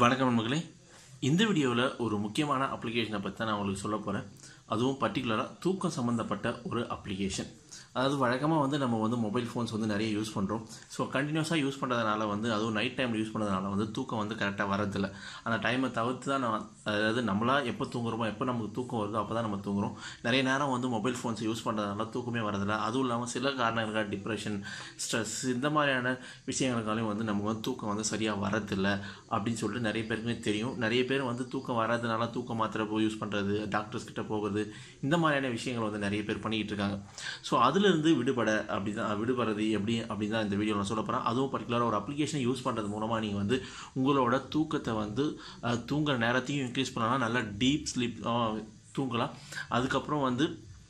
வணக்கம் நண்பர்களே இந்த வீடியோவில் ஒரு முக்கியமான அப்ளிகேஷனை பற்றி தான் நான் உங்களுக்கு சொல்ல போகிறேன் அதுவும் பர்டிகுலராக தூக்கம் சம்மந்தப்பட்ட ஒரு அப்ளிகேஷன் அதாவது வழக்கமாக வந்து நம்ம வந்து மொபைல் ஃபோன்ஸ் வந்து நிறைய யூஸ் பண்ணுறோம் ஸோ கண்டினியூஸாக யூஸ் பண்ணுறதுனால வந்து அதுவும் நைட் டைமில் யூஸ் பண்ணுறதுனால வந்து தூக்கம் வந்து கரெக்டாக வரதில்லை அந்த டைமை தவிர்த்து தான் நான் அதாவது நம்மளா எப்போ தூங்குறோமோ எப்போ நமக்கு தூக்கம் வருதோ அப்போ தான் நம்ம தூங்குறோம் நிறைய நேரம் வந்து மொபைல் ஃபோன்ஸ் யூஸ் பண்ணுறதுனால தூக்கமே வரதில்லை அதுவும் இல்லாமல் சில காரணங்களுக்காக டிப்ரெஷன் ஸ்ட்ரெஸ் இந்த மாதிரியான விஷயங்களுக்காலையும் வந்து நமக்கு வந்து தூக்கம் வந்து சரியாக வரதில்லை அப்படின்னு சொல்லிட்டு நிறைய பேருக்குமே தெரியும் நிறைய பேர் வந்து தூக்கம் வராதனால தூக்க மாத்திரை போய் யூஸ் பண்ணுறது டாக்டர்ஸ் கிட்ட போகிறது இந்த மாதிரியான விஷயங்கள் வந்து நிறைய பேர் பண்ணிக்கிட்டு இருக்காங்க ஸோ அதுலேருந்து விடுபட அப்படி தான் விடுபடுறது எப்படி அப்படின்னு தான் இந்த வீடியோ நான் சொல்ல போகிறேன் அதுவும் பர்டிகுலராக ஒரு அப்ளிகேஷன் யூஸ் பண்ணுறது மூலமாக நீங்கள் வந்து உங்களோட தூக்கத்தை வந்து அஹ், தூங்குற நேரத்தையும் இன்க்ரீஸ் பண்ணலாம் நல்லா டீப் ஸ்லீப் தூங்கலாம் அதுக்கப்புறம் வந்து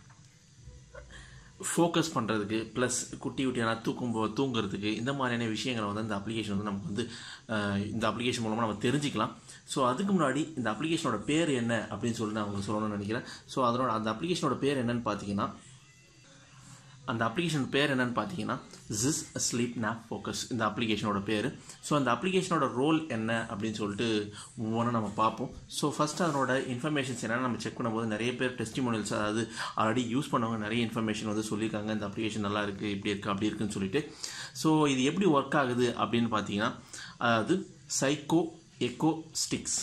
ஃபோக்கஸ் பண்ணுறதுக்கு ப்ளஸ் குட்டி குட்டியான தூக்கும் போ தூங்குறதுக்கு இந்த மாதிரியான விஷயங்களை வந்து இந்த அப்ளிகேஷன் வந்து நமக்கு வந்து அஹ், இந்த அப்ளிகேஷன் மூலமாக நம்ம தெரிஞ்சுக்கலாம் ஸோ அதுக்கு முன்னாடி இந்த அப்ளிகேஷனோட பேர் என்ன அப்படின்னு சொல்லிட்டு நான் உங்களுக்கு சொல்லணும்னு நினைக்கிறேன் ஸோ அதனோட அந்த அப்ளிகேஷனோட பேர் என்னன்னு பார்த்தீங்கன்னா அந்த அப்ளிகேஷன் பேர் என்னன்னு பார்த்தீங்கன்னா ஜிஸ் ஸ்லீப் நாப் ஃபோக்கஸ் இந்த அப்ளிகேஷனோட பேர் ஸோ அந்த அப்ளிகேஷனோட ரோல் என்ன அப்படின்னு சொல்லிட்டு ஒவ்வொன்றும் நம்ம பார்ப்போம் ஸோ ஃபஸ்ட் அதனோட இன்ஃபர்மேஷன்ஸ் என்னென்னு நம்ம செக் பண்ணும்போது நிறைய பேர் டெஸ்டிமோனியல்ஸ் அதாவது ஆல்ரெடி யூஸ் பண்ணவங்க நிறைய இன்ஃபர்மேஷன் வந்து சொல்லியிருக்காங்க இந்த அப்ளிகேஷன் நல்லா இருக்குது இப்படி இருக்குது அப்படி இருக்குன்னு சொல்லிட்டு ஸோ இது எப்படி ஒர்க் ஆகுது அப்படின்னு பார்த்தீங்கன்னா அதாவது சைக்கோ எக்கோ ஸ்டிக்ஸ்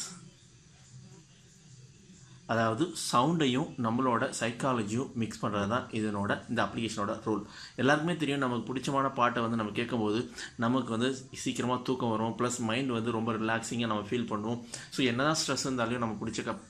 அதாவது சவுண்டையும் நம்மளோட சைக்காலஜியும் மிக்ஸ் பண்ணுறது தான் இதனோட இந்த அப்ளிகேஷனோட ரோல் எல்லாருக்குமே தெரியும் நமக்கு பிடிச்சமான பாட்டை வந்து நம்ம கேட்கும்போது நமக்கு வந்து சீக்கிரமாக தூக்கம் வரும் ப்ளஸ் மைண்ட் வந்து ரொம்ப ரிலாக்ஸிங்காக நம்ம ஃபீல் பண்ணுவோம் ஸோ என்னதான் ஸ்ட்ரெஸ் இருந்தாலும் நம்ம பிடிச்ச க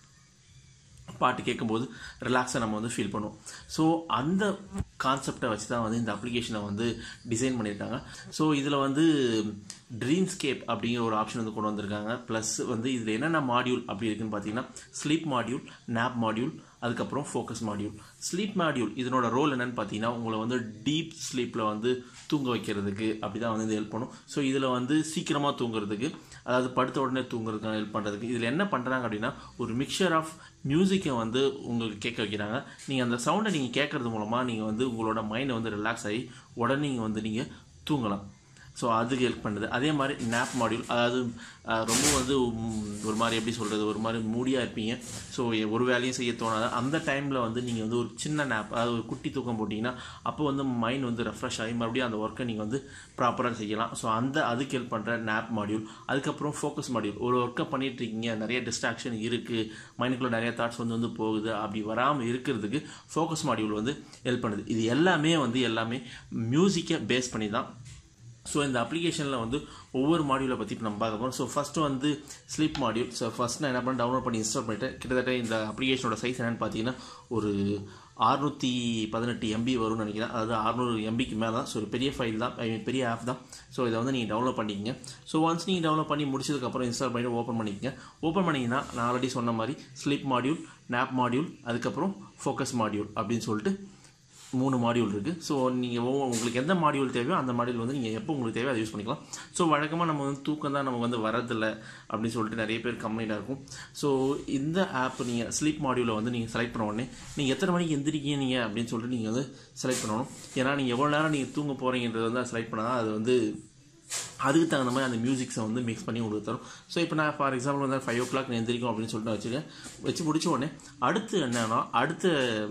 பாட்டு கேட்கும்போது ரிலாக்ஸாக நம்ம வந்து ஃபீல் பண்ணுவோம் ஸோ அந்த கான்செப்டை வச்சு தான் வந்து இந்த அப்ளிகேஷனை வந்து டிசைன் பண்ணியிருக்காங்க ஸோ இதில் வந்து ட்ரீம்ஸ்கேப் அப்படிங்கிற ஒரு ஆப்ஷன் வந்து கொண்டு வந்திருக்காங்க ப்ளஸ் வந்து இதில் என்னென்ன மாடியூல் அப்படி இருக்குன்னு பார்த்தீங்கன்னா ஸ்லீப் மாடியூல் நாப் மாடியூல் அதுக்கப்புறம் ஃபோக்கஸ் மாடியூல் ஸ்லீப் மாடியூல் இதனோட ரோல் என்னன்னு பார்த்தீங்கன்னா உங்களை வந்து டீப் ஸ்லீப்பில் வந்து தூங்க வைக்கிறதுக்கு அப்படி தான் வந்து இது ஹெல்ப் பண்ணும் ஸோ இதில் வந்து சீக்கிரமாக தூங்குறதுக்கு அதாவது படுத்த உடனே தூங்குறதுக்கான ஹெல்ப் பண்ணுறதுக்கு இதில் என்ன பண்ணுறாங்க அப்படின்னா ஒரு மிக்சர் ஆஃப் மியூசிக்கை வந்து உங்களுக்கு கேட்க வைக்கிறாங்க நீங்கள் அந்த சவுண்டை நீங்கள் கேட்கறது மூலமாக நீங்கள் வந்து உங்களோட மைண்டை வந்து ரிலாக்ஸ் ஆகி உடனே நீங்கள் வந்து நீங்கள் தூங்கலாம் ஸோ அதுக்கு ஹெல்ப் பண்ணுது அதே மாதிரி நாப் மாடியூல் அதாவது அஹ், ரொம்ப வந்து உம், ஒரு மாதிரி எப்படி சொல்கிறது ஒரு மாதிரி மூடியாக இருப்பீங்க ஸோ ஒரு வேலையும் செய்ய தோணாது அந்த டைமில் வந்து நீங்கள் வந்து ஒரு சின்ன நாப் அதாவது ஒரு குட்டி தூக்கம் போட்டிங்கன்னா அப்போ வந்து மைண்ட் வந்து ரெஃப்ரெஷ் ஆகி மறுபடியும் அந்த ஒர்க்கை நீங்கள் வந்து ப்ராப்பராக செய்யலாம் ஸோ அந்த அதுக்கு ஹெல்ப் பண்ணுற நாப் மாடியூல் அதுக்கப்புறம் ஃபோக்கஸ் மாடியூல் ஒரு ஒர்க்கை பண்ணிட்டு இருக்கீங்க நிறைய டிஸ்ட்ராக்ஷன் இருக்குது மைண்டுக்குள்ளே நிறைய தாட்ஸ் வந்து வந்து போகுது அப்படி வராமல் இருக்கிறதுக்கு ஃபோக்கஸ் மாடியூல் வந்து ஹெல்ப் பண்ணுது இது எல்லாமே வந்து எல்லாமே மியூசிக்கை பேஸ் பண்ணி தான் ஸோ இந்த அப்ளிகேஷனில் வந்து ஒவ்வொரு மாடியூலை பற்றி இப்போ நம்ம பார்க்க போகிறோம் ஸோ ஃபஸ்ட்டு வந்து ஸ்லீப் மாடியூல் ஸோ ஃபஸ்ட் நான் என்ன பண்ண டவுன்லோட் பண்ணி இன்ஸ்டால் பண்ணிட்டேன் கிட்டத்தட்ட இந்த அப்ளிகேஷனோட சைஸ் என்னன்னு பார்த்தீங்கன்னா ஒரு அறுநூற்றி பதினெட்டு எம்பி வரும்னு நினைக்கிறேன் அதாவது அறுநூறு எம்பிக்கு மேலே தான் ஸோ ஒரு பெரிய ஃபைல் தான் ஐ மீன் பெரிய ஆப் தான் ஸோ இதை வந்து நீங்கள் டவுன்லோட் பண்ணிக்கங்க ஸோ ஒன்ஸ் நீங்கள் டவுன்லோட் பண்ணி முடிச்சதுக்கப்புறம் இன்ஸ்டால் பண்ணிட்டு ஓப்பன் பண்ணிக்கங்க ஓப்பன் பண்ணிங்கன்னா நான் ஆல்ரெடி சொன்ன மாதிரி ஸ்லீப் மாடியூல் நாப் மாடியூல் அதுக்கப்புறம் ஃபோக்கஸ் மாடியூல் அப்படின்னு சொல்லிட்டு மூணு மாடியூல் இருக்குது ஸோ நீங்கள் உங்களுக்கு எந்த மாடியூல் தேவையோ அந்த மாடியூல் வந்து நீங்கள் எப்போ உங்களுக்கு தேவையோ அதை யூஸ் பண்ணிக்கலாம் ஸோ வழக்கமாக நம்ம வந்து தூக்கம் தான் நமக்கு வந்து வரதில்லை அப்படின்னு சொல்லிட்டு நிறைய பேர் கம்ப்ளைண்டாக இருக்கும் ஸோ இந்த ஆப் நீங்கள் ஸ்லீப் மாடியூலை வந்து நீங்கள் செலக்ட் பண்ண உடனே நீங்கள் எத்தனை மணிக்கு எந்திரிக்கீங்க நீங்கள் அப்படின்னு சொல்லிட்டு நீங்கள் வந்து செலக்ட் பண்ணணும் ஏன்னா நீங்கள் எவ்வளோ நேரம் நீங்கள் தூங்க போகிறீங்கன்றது வந்து செலக்ட் பண்ணால் தான் அது வந்து அதுக்கு தகுந்த மாதிரி அந்த மியூசிக்ஸை வந்து மிக்ஸ் பண்ணி உங்களுக்கு தரும் ஸோ இப்போ நான் ஃபார் எக்ஸாம்பிள் வந்து ஃபைவ் ஓ கிளாக் நான் எந்திரிக்கும் அப்படின்னு சொல்லிட்டு நான் வச்சுருக்கேன் வச்சு முடிச்ச உடனே அடுத்து என்னன்னா அடுத்த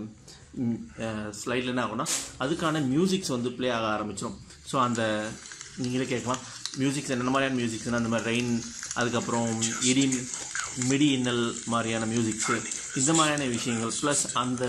ஸ்லைடில் என்ன ஆகும்னா அதுக்கான மியூசிக்ஸ் வந்து ப்ளே ஆக ஆரம்பிச்சிடும் ஸோ அந்த நீங்களே கேட்கலாம் மியூசிக்ஸ் என்ன மாதிரியான மியூசிக்ஸ்னா அந்த மாதிரி ரெயின் அதுக்கப்புறம் இடி மிடி இன்னல் மாதிரியான மியூசிக்ஸு இந்த மாதிரியான விஷயங்கள் ப்ளஸ் அந்த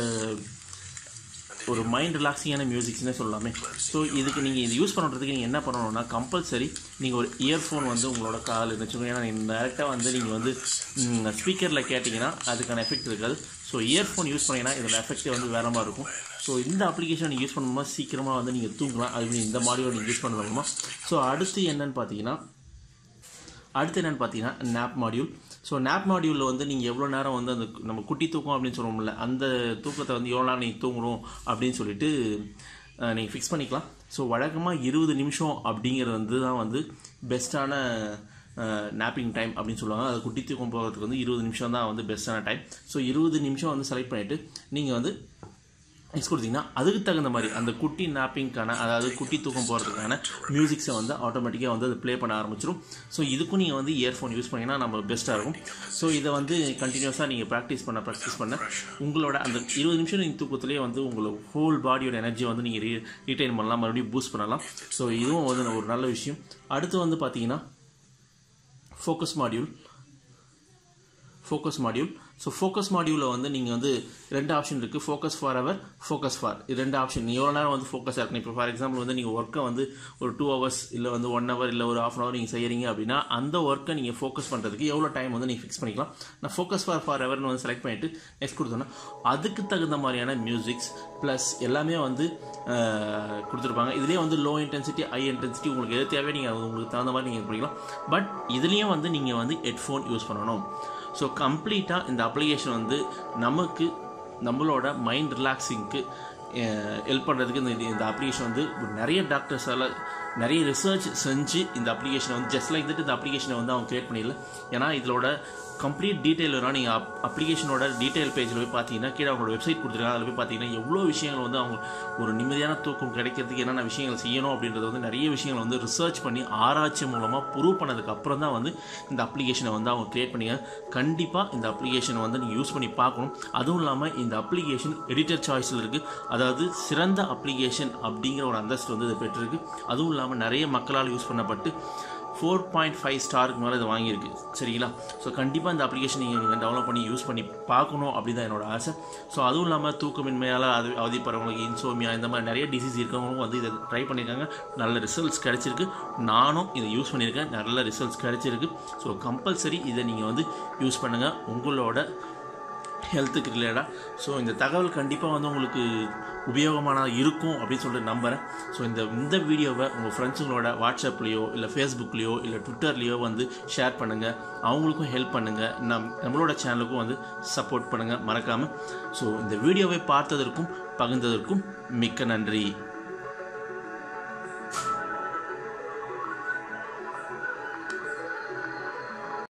ஒரு மைண்ட் ரிலாக்ஸிங்கான மியூசிக்ஸ்னே சொல்லலாமே ஸோ இதுக்கு நீங்கள் இது யூஸ் பண்ணுறதுக்கு நீங்கள் என்ன பண்ணணும்னா கம்பல்சரி நீங்கள் ஒரு இயர்ஃபோன் வந்து உங்களோட காதில் இருந்துச்சுக்கோங்க ஏன்னா நீங்கள் டேரெக்டாக வந்து நீங்கள் வந்து ஸ்பீக்கரில் கேட்டிங்கன்னா அதுக்கான எஃபெக்ட் இருக்காது ஸோ இயர்ஃபோன் யூஸ் பண்ணீங்கன்னா இதோட எஃபெக்ட் வந்து வேற மாதிரி இருக்கும் ஸோ இந்த அப்ளிகேஷன் நீங்கள் யூஸ் பண்ணும்போது சீக்கிரமாக வந்து நீங்கள் தூங்கலாம் அது இந்த மாடியோ நீங்கள் யூஸ் பண்ண மூலமாக ஸோ அடுத்து என்னன்னு பார்த்தீங்கன்னா அடுத்து என்னன்னு பார்த்தீங்கன்னா நாப் மாடியூல் ஸோ நாப் மாடியூலில் வந்து நீங்கள் எவ்வளோ நேரம் வந்து அந்த நம்ம குட்டி தூக்கம் அப்படின்னு சொல்லுவோம்ல அந்த தூக்கத்தை வந்து எவ்வளோ நேரம் நீங்கள் தூங்கணும் அப்படின்னு சொல்லிட்டு நீங்கள் ஃபிக்ஸ் பண்ணிக்கலாம் ஸோ வழக்கமாக இருபது நிமிஷம் அப்படிங்கிறது வந்து தான் வந்து பெஸ்ட்டான நாப்பிங் டைம் அப்படின்னு சொல்லுவாங்க அது குட்டி தூக்கம் போகிறதுக்கு வந்து இருபது நிமிஷம் தான் வந்து பெஸ்ட்டான டைம் ஸோ இருபது நிமிஷம் வந்து செலக்ட் பண்ணிவிட்டு நீங்கள் வந்து நெக்ஸ்ட் கொடுத்தீங்கன்னா அதுக்கு தகுந்த மாதிரி அந்த குட்டி நாப்பிங்க்கான அதாவது குட்டி தூக்கம் போகிறதுக்கான மியூசிக்ஸை வந்து ஆட்டோமேட்டிக்காக வந்து அது ப்ளே பண்ண ஆரம்பிச்சிடும் ஸோ இதுக்கும் நீங்கள் வந்து இயர்ஃபோன் யூஸ் பண்ணிங்கன்னா நம்ம பெஸ்ட்டாக இருக்கும் ஸோ இதை வந்து கண்டினியூஸாக நீங்கள் ப்ராக்டிஸ் பண்ண ப்ராக்டிஸ் பண்ண உங்களோட அந்த இருபது நிமிஷம் நீங்கள் தூக்கத்துலேயே வந்து உங்களோட ஹோல் பாடியோட எனர்ஜியை வந்து நீங்கள் ரீ ரீட்டைன் பண்ணலாம் மறுபடியும் பூஸ்ட் பண்ணலாம் ஸோ இதுவும் வந்து ஒரு நல்ல விஷயம் அடுத்து வந்து பார்த்தீங்கன்னா focus module focus module so focus மாடியூலில் வந்து நீங்கள் வந்து ரெண்டு ஆப்ஷன் இருக்குது focus for hour focus for இது ரெண்டு ஆப்ஷன் நீங்கள் எவ்வளோ நேரம் வந்து ஃபோக்கஸாக இருக்கணும் இப்போ ஃபார் எக்ஸாம்பிள் வந்து நீங்கள் ஒர்க்கை வந்து ஒரு டூ ஹவர்ஸ் இல்லை வந்து ஒன் ஹவர் இல்லை ஒரு ஆஃப் அன் ஹவர் நீங்கள் செய்கிறீங்க அப்படின்னா அந்த ஒர்க்கை நீங்கள் ஃபோக்கஸ் பண்ணுறதுக்கு எவ்வளோ டைம் வந்து நீங்கள் ஃபிக்ஸ் பண்ணிக்கலாம் நான் ஃபோக்கஸ் ஃபார் ஃபார் எவர்னு வந்து செலக்ட் பண்ணிவிட்டு நெக்ஸ்ட் கொடுத்தோன்னா அதுக்கு தகுந்த மாதிரியான மியூசிக்ஸ் ப்ளஸ் எல்லாமே வந்து கொடுத்துருப்பாங்க இதுலேயே வந்து லோ இன்டென்சிட்டி ஹை இன்டென்சிட்டி உங்களுக்கு எது தேவையோ நீங்கள் உங்களுக்கு தகுந்த மாதிரி நீங்கள் பண்ணிக்கலாம் பட் இதுலேயும் வந்து நீங்கள் வந்து ஹெட்ஃபோன் யூஸ் பண்ணணும் ஸோ கம்ப்ளீட்டாக இந்த அப்ளிகேஷன் வந்து நமக்கு நம்மளோட மைண்ட் ரிலாக்ஸிங்க்கு ஹெல்ப் பண்ணுறதுக்கு இந்த இந்த அப்ளிகேஷன் வந்து நிறைய டாக்டர்ஸால் நிறைய ரிசர்ச் செஞ்சு இந்த அப்ளிகேஷனை வந்து ஜஸ்ட் லைக் தட் இந்த அப்ளிகேஷனை வந்து அவங்க கிரியேட் பண்ணிடல ஏன்னா இதோட கம்ப்ளீட் டீட்டெயில் வேணால் நீங்கள் அப் அப்ளிகேஷனோட டீட்டெயில் பேஜில் போய் பார்த்தீங்கன்னா கீழே அவங்களோட வெப்சைட் கொடுத்துருக்காங்க அதில் போய் பார்த்தீங்கன்னா எவ்வளோ விஷயங்கள் வந்து அவங்க ஒரு நிம்மதியான தூக்கம் கிடைக்கிறதுக்கு என்னென்ன விஷயங்கள் செய்யணும் அப்படின்றது வந்து நிறைய விஷயங்கள் வந்து ரிசர்ச் பண்ணி ஆராய்ச்சி மூலமாக ப்ரூவ் பண்ணதுக்கு அப்புறம் தான் வந்து இந்த அப்ளிகேஷனை வந்து அவங்க கிரியேட் பண்ணிங்க கண்டிப்பாக இந்த அப்ளிகேஷனை வந்து நீங்கள் யூஸ் பண்ணி பார்க்கணும் அதுவும் இல்லாமல் இந்த அப்ளிகேஷன் எடிட்டர் சாய்ஸில் இருக்குது அதாவது சிறந்த அப்ளிகேஷன் அப்படிங்கிற ஒரு அந்தஸ்து வந்து இது பெற்றிருக்கு அதுவும் இல்லாமல் நிறைய மக்களால் யூஸ் பண்ணப்பட்டு ஃபோர் பாயிண்ட் ஃபைவ் ஸ்டாருக்கு மேலே இது வாங்கியிருக்கு சரிங்களா ஸோ கண்டிப்பாக இந்த அப்ளிகேஷன் நீங்கள் டெவலப் பண்ணி யூஸ் பண்ணி பார்க்கணும் அப்படி தான் என்னோட ஆசை ஸோ அதுவும் இல்லாமல் தூக்கமின்மையால் அது அவதிப்படுறவங்களுக்கு இன்சோமியா இந்த மாதிரி நிறைய டிசீஸ் இருக்கவங்களும் வந்து இதை ட்ரை பண்ணியிருக்காங்க நல்ல ரிசல்ட்ஸ் கிடச்சிருக்கு நானும் இதை யூஸ் பண்ணியிருக்கேன் நல்ல ரிசல்ட்ஸ் கிடச்சிருக்கு ஸோ கம்பல்சரி இதை நீங்கள் வந்து யூஸ் பண்ணுங்கள் உங்களோட ஹெல்த்துக்கு ரிலேட்டடாக ஸோ இந்த தகவல் கண்டிப்பாக வந்து உங்களுக்கு உபயோகமானதாக இருக்கும் அப்படின்னு சொல்லிட்டு நம்புகிறேன் ஸோ இந்த இந்த வீடியோவை உங்கள் ஃப்ரெண்ட்ஸுங்களோட வாட்ஸ்அப்லேயோ இல்லை ஃபேஸ்புக்லேயோ இல்லை ட்விட்டர்லேயோ வந்து ஷேர் பண்ணுங்கள் அவங்களுக்கும் ஹெல்ப் பண்ணுங்கள் நம் நம்மளோட சேனலுக்கும் வந்து சப்போர்ட் பண்ணுங்கள் மறக்காமல் ஸோ இந்த வீடியோவை பார்த்ததற்கும் பகிர்ந்ததற்கும் மிக்க நன்றி